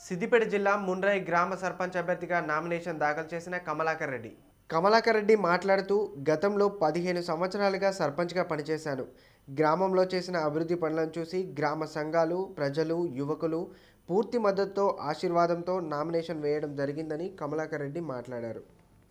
సిద్దిపేట జిల్లా ముండ్రాయి గ్రామ సర్పంచ్ అభ్యర్థిగా నామినేషన్ దాఖలు చేసిన కమలాకర్ రెడ్డి కమలాకర్ రెడ్డి మాట్లాడుతూ గతంలో పదిహేను సంవత్సరాలుగా సర్పంచ్గా పనిచేశాను గ్రామంలో చేసిన అభివృద్ధి పనులను చూసి గ్రామ సంఘాలు ప్రజలు యువకులు పూర్తి మద్దతుతో ఆశీర్వాదంతో నామినేషన్ వేయడం జరిగిందని కమలాకర్ రెడ్డి మాట్లాడారు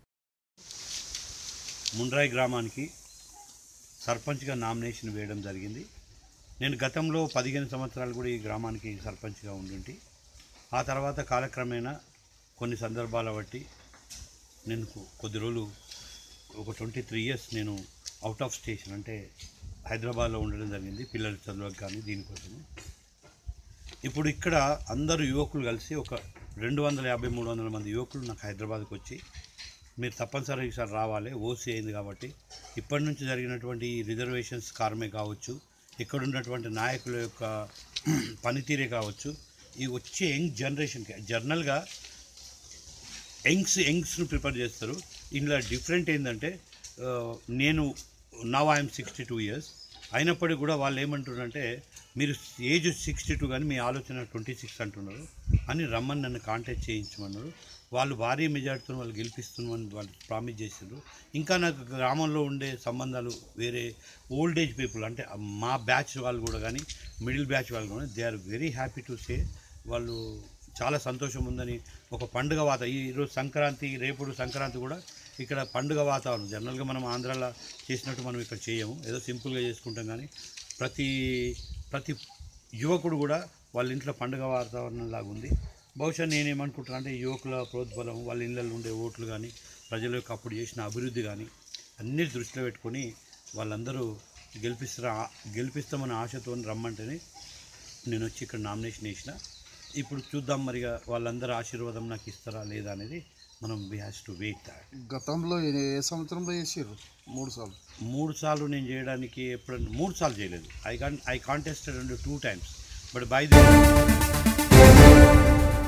ముండ్రాయి గ్రామానికి సర్పంచ్గా నామినేషన్ వేయడం జరిగింది నేను గతంలో పదిహేను సంవత్సరాలు కూడా ఈ గ్రామానికి సర్పంచ్గా ఉండుంటి ఆ తర్వాత కాలక్రమేణా కొన్ని సందర్భాల బట్టి నేను కొ- కొద్ది రోజులు ఒక ట్వంటీ త్రీ ఇయర్స్ నేను అవుట్ ఆఫ్ స్టేషన్ అంటే హైదరాబాద్లో ఉండడం జరిగింది పిల్లల చదువులకు కానీ దీనికోసమే ఇప్పుడు ఇక్కడ అందరూ యువకులు కలిసి ఒక రెండు వందల యాభై మూడు వందల మంది యువకులు నాకు హైదరాబాద్కి వచ్చి మీరు తప్పనిసరిగా ఈసారి రావాలి ఓసీ అయింది కాబట్టి ఇప్పటి నుంచి జరిగినటువంటి ఈ రిజర్వేషన్స్ కారమే కావచ్చు ఇక్కడ ఉన్నటువంటి నాయకుల యొక్క పనితీరే కావచ్చు ఈ వచ్చే యంగ్ జనరేషన్కి జర్నల్గా యంగ్స్ యంగ్స్ను ప్రిపేర్ చేస్తారు ఇందులో డిఫరెంట్ ఏంటంటే ఆ, నేను now I'm sixty two years అయినప్పటికీ కూడా వాళ్ళు ఏమంటున్నారంటే మీరు ఏజ్ సిక్స్టీ టూ కానీ మీ ఆలోచన ట్వంటీ సిక్స్ అంటున్నారు అని రమ్మని నన్ను కాంటాక్ట్ చేయించమన్నారు వాళ్ళు భారీ మెజార్టీతో వాళ్ళు గెలిపిస్తున్నామని వాళ్ళు ప్రామిస్ చేశారు ఇంకా నాకు గ్రామంలో ఉండే సంబంధాలు వేరే ఓల్డ్ ఏజ్ పీపుల్ అంటే మా బ్యాచ్ వాళ్ళు కూడా కానీ మిడిల్ బ్యాచ్ వాళ్ళు కూడా they are very happy to say వాళ్ళు చాలా సంతోషం ఉందని ఒక పండుగ వాత ఈ ఈరోజు సంక్రాంతి రేపుడు సంక్రాంతి కూడా ఇక్కడ పండుగ వాతావరణం జనరల్గా మనం ఆంధ్రాలో చేసినట్టు మనం ఇక్కడ చేయము ఏదో సింపుల్గా చేసుకుంటాం కానీ ప్రతి ప్రతి యువకుడు కూడా వాళ్ళ ఇంట్లో పండుగ వాతావరణం లాగా ఉంది బహుశా నేనేమనుకుంటున్నా అంటే యువకుల ప్రోద్బలం వాళ్ళ ఇళ్ళల్లో ఉండే ఓట్లు కానీ ప్రజల యొక్క అప్పుడు చేసిన అభివృద్ధి కానీ అన్ని దృష్టిలో పెట్టుకొని వాళ్ళందరూ గెలిపిస్తారా గెలిపిస్తామనే ఆశతో రమ్మంటేనే నేను వచ్చి ఇక్కడ నామినేషన్ వేసిన ఇప్పుడు చూద్దాం మరిగా వాళ్ళందరూ ఆశీర్వాదం నాకు ఇస్తారా లేదా అనేది మనం we has to wait that గతంలో ఏ ఏ సంవత్సరంలో చేసారు మూడు సార్లు మూడు సార్లు నేను చేయడానికి ఎప్పుడన్నా మూడు సార్లు చేయలేదు I can I contested and two times but by the